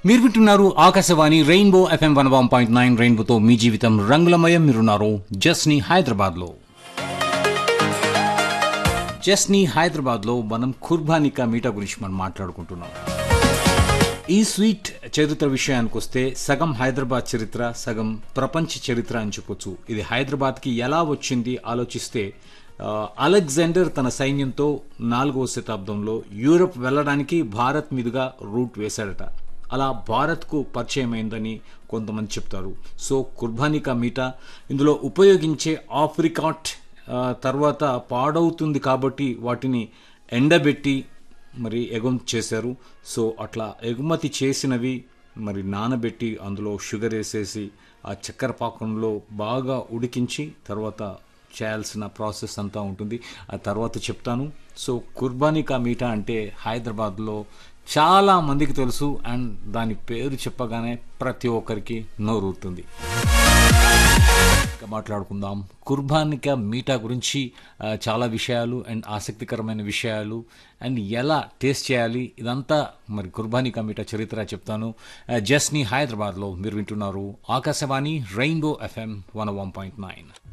మీరు వింటున్నారు Akashvani rainbow FM one one point nine రెయిన్బోతో మీ జీవితం రంగులమయం మీరున్నారు జస్ని హైదరాబాద్లో జస్ని హైదరాబాద్లో మనం కుర్బానికా మీటా గురించి మనం మాట్లాడుకుంటున్నాం ఈ స్వీట్ చరిత్ర విషయానికి వస్తే సగం హైదరాబాద్ చరిత్ర సగం ప్రపంచ చరిత్ర అని చెప్పొచ్చు ఇది హైదరాబాద్కి ఎలా వచ్చింది ఆలోచిస్తే ఆ, అలెగ్జాండర్ తన సైన్యంతో నాలుగవ శతాబ్దంలో యూరప్ వెళ్ళడానికి భారత్ మీదుగా రూట్ వేశాడట అలా భారత్కు పరిచయమైందని కొంతమంది చెప్తారు సో కుర్బానికా మీటా ఇందులో ఉపయోగించే ఆఫ్రికాట్ ఆ, తర్వాత పాడవుతుంది కాబట్టి వాటిని ఎండబెట్టి మరి ఎగుమతి చేశారు సో అట్లా ఎగుమతి చేసినవి మరి నానబెట్టి అందులో షుగర్ వేసేసి ఆ చక్కెర పాకంలో బాగా ఉడికించి తర్వాత చేయాల్సిన ప్రాసెస్ అంతా ఉంటుంది ఆ తర్వాత చెప్తాను సో కుర్బానికా మీఠా అంటే హైదరాబాద్లో చాలా మందికి తెలుసు అండ్ దాని పేరు చెప్పగానే ప్రతి ఒక్కరికి నోరూరుతుంది ఇంకా మాట్లాడుకుందాం కుర్బానిక మీటా గురించి ఆ, చాలా విషయాలు అండ్ ఆసక్తికరమైన విషయాలు అండ్ ఎలా టేస్ట్ చేయాలి ఇదంతా మరి కుర్బానిక మీటా చరిత్ర చెప్తాను ఆ, జస్ని హైదరాబాద్లో మీరు వింటున్నారు Akashvani rainbow FM one one point nine